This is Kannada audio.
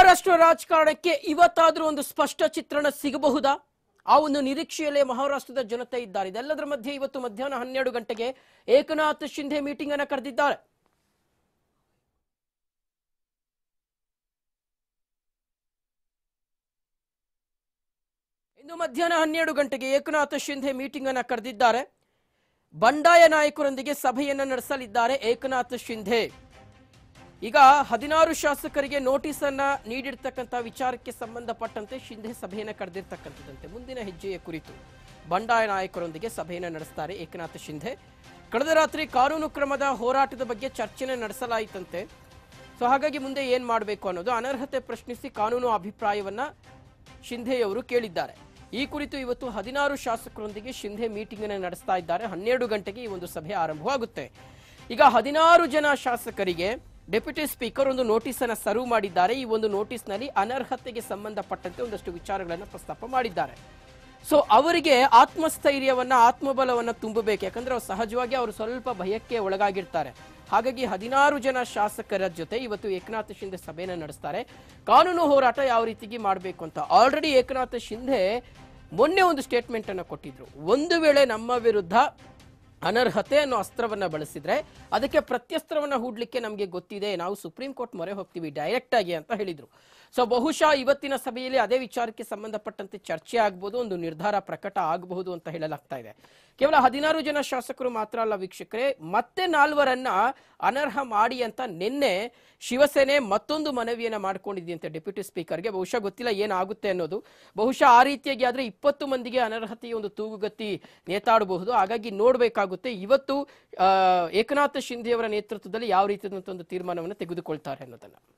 ಮಹಾರಾಷ್ಟ್ರ ರಾಜಕಾರಣಕ್ಕೆ ಇವತ್ತಾದ್ರೂ ಒಂದು ಸ್ಪಷ್ಟ ಚಿತ್ರಣ ಸಿಗಬಹುದಾ ಆ ಒಂದು ನಿರೀಕ್ಷೆಯಲ್ಲೇ ಮಹಾರಾಷ್ಟ್ರದ ಜನತೆ ಇದ್ದಾರೆ ಇದೆಲ್ಲದರ ಮಧ್ಯೆ ಇವತ್ತು ಮಧ್ಯಾಹ್ನ ಹನ್ನೆರಡು ಗಂಟೆಗೆ ಏಕನಾಥ್ ಶಿಂಧೆ ಮೀಟಿಂಗ್ ಅನ್ನ ಕರೆದಿದ್ದಾರೆ ಇಂದು ಮಧ್ಯಾಹ್ನ ಹನ್ನೆರಡು ಗಂಟೆಗೆ ಏಕನಾಥ್ ಶಿಂಧೆ ಮೀಟಿಂಗ್ ಅನ್ನ ಕರೆದಿದ್ದಾರೆ ಬಂಡಾಯ ನಾಯಕರೊಂದಿಗೆ ಸಭೆಯನ್ನ ನಡೆಸಲಿದ್ದಾರೆ ಏಕನಾಥ್ ಶಿಂಧೆ ಈಗ ಹದಿನಾರು ಶಾಸಕರಿಗೆ ನೋಟಿಸ್ ಅನ್ನ ನೀಡಿರ್ತಕ್ಕಂಥ ವಿಚಾರಕ್ಕೆ ಸಂಬಂಧಪಟ್ಟಂತೆ ಶಿಂಧೆ ಸಭೆಯನ್ನ ಕರೆದಿರ್ತಕ್ಕಂಥದ್ದಂತೆ ಮುಂದಿನ ಹೆಜ್ಜೆಯ ಕುರಿತು ಬಂಡಾಯ ನಾಯಕರೊಂದಿಗೆ ಸಭೆಯನ್ನ ನಡೆಸ್ತಾರೆ ಏಕನಾಥ್ ಶಿಂಧೆ ಕಳೆದ ರಾತ್ರಿ ಕಾನೂನು ಕ್ರಮದ ಹೋರಾಟದ ಬಗ್ಗೆ ಚರ್ಚೆನ ನಡೆಸಲಾಯಿತಂತೆ ಸೊ ಹಾಗಾಗಿ ಮುಂದೆ ಏನ್ ಮಾಡಬೇಕು ಅನ್ನೋದು ಅನರ್ಹತೆ ಪ್ರಶ್ನಿಸಿ ಕಾನೂನು ಅಭಿಪ್ರಾಯವನ್ನ ಶಿಂಧೆಯವರು ಕೇಳಿದ್ದಾರೆ ಈ ಕುರಿತು ಇವತ್ತು ಹದಿನಾರು ಶಾಸಕರೊಂದಿಗೆ ಶಿಂಧೆ ಮೀಟಿಂಗ್ ಅನ್ನು ನಡೆಸ್ತಾ ಇದ್ದಾರೆ ಹನ್ನೆರಡು ಗಂಟೆಗೆ ಈ ಒಂದು ಸಭೆ ಆರಂಭವಾಗುತ್ತೆ ಈಗ ಹದಿನಾರು ಜನ ಶಾಸಕರಿಗೆ ಡೆಪ್ಯೂಟಿ ಸ್ಪೀಕರ್ ಒಂದು ನೋಟಿಸ್ ಅನ್ನ ಸರ್ವ್ ಮಾಡಿದ್ದಾರೆ ಈ ಒಂದು ನೋಟಿಸ್ನಲ್ಲಿ ಅನರ್ಹತೆಗೆ ಸಂಬಂಧಪಟ್ಟಂತೆ ಒಂದಷ್ಟು ವಿಚಾರಗಳನ್ನು ಪ್ರಸ್ತಾಪ ಮಾಡಿದ್ದಾರೆ ಸೊ ಅವರಿಗೆ ಆತ್ಮಸ್ಥೈರ್ಯವನ್ನ ಆತ್ಮಬಲವನ್ನ ತುಂಬಬೇಕು ಯಾಕಂದ್ರೆ ಅವ್ರು ಸಹಜವಾಗಿ ಅವರು ಸ್ವಲ್ಪ ಭಯಕ್ಕೆ ಒಳಗಾಗಿರ್ತಾರೆ ಹಾಗಾಗಿ ಹದಿನಾರು ಜನ ಶಾಸಕರ ಜೊತೆ ಇವತ್ತು ಏಕನಾಥ ಶಿಂದೆ ಸಭೆಯನ್ನ ನಡೆಸ್ತಾರೆ ಕಾನೂನು ಹೋರಾಟ ಯಾವ ರೀತಿಗೆ ಮಾಡಬೇಕು ಅಂತ ಆಲ್ರೆಡಿ ಏಕನಾಥ ಶಿಂದೆ ಮೊನ್ನೆ ಒಂದು ಸ್ಟೇಟ್ಮೆಂಟ್ ಅನ್ನ ಕೊಟ್ಟಿದ್ರು ಒಂದು ವೇಳೆ ನಮ್ಮ ವಿರುದ್ಧ ಅನರ್ಹತೆ ಅನ್ನೋ ಅಸ್ತ್ರವನ್ನ ಬಳಸಿದ್ರೆ ಅದಕ್ಕೆ ಪ್ರತ್ಯಸ್ತ್ರವನ್ನ ಹೂಡ್ಲಿಕ್ಕೆ ನಮಗೆ ಗೊತ್ತಿದೆ ನಾವು ಸುಪ್ರೀಂ ಕೋರ್ಟ್ ಮೊರೆ ಹೋಗ್ತೀವಿ ಡೈರೆಕ್ಟ್ ಆಗಿ ಅಂತ ಹೇಳಿದ್ರು ಸೊ ಬಹುಶಃ ಇವತ್ತಿನ ಸಭೆಯಲ್ಲಿ ಅದೇ ವಿಚಾರಕ್ಕೆ ಸಂಬಂಧಪಟ್ಟಂತೆ ಚರ್ಚೆ ಆಗ್ಬೋದು ಒಂದು ನಿರ್ಧಾರ ಪ್ರಕಟ ಆಗಬಹುದು ಅಂತ ಹೇಳಲಾಗ್ತಾ ಇದೆ ಕೇವಲ ಹದಿನಾರು ಜನ ಶಾಸಕರು ಮಾತ್ರ ಅಲ್ಲ ವೀಕ್ಷಕರೇ ಮತ್ತೆ ನಾಲ್ವರನ್ನ ಅನರ್ಹ ಮಾಡಿ ಅಂತ ನಿನ್ನೆ ಶಿವಸೇನೆ ಮತ್ತೊಂದು ಮನವಿಯನ್ನ ಮಾಡ್ಕೊಂಡಿದೆಯಂತೆ ಡೆಪ್ಯೂಟಿ ಸ್ಪೀಕರ್ಗೆ ಬಹುಶಃ ಗೊತ್ತಿಲ್ಲ ಏನಾಗುತ್ತೆ ಅನ್ನೋದು ಬಹುಶಃ ಆ ರೀತಿಯಾಗಿ ಆದ್ರೆ ಇಪ್ಪತ್ತು ಮಂದಿಗೆ ಅನರ್ಹತೆಯ ಒಂದು ತೂಗುಗತಿ ನೇತಾಡಬಹುದು ಹಾಗಾಗಿ ನೋಡ್ಬೇಕಾಗುತ್ತೆ ಇವತ್ತು ಆ, ಏಕನಾಥ ಶಿಂಧೆ ಅವರ ನೇತೃತ್ವದಲ್ಲಿ ಯಾವ ರೀತಿಯಾದಂತಹ ಒಂದು ತೀರ್ಮಾನವನ್ನು ತೆಗೆದುಕೊಳ್ತಾರೆ ಅನ್ನೋದನ್ನ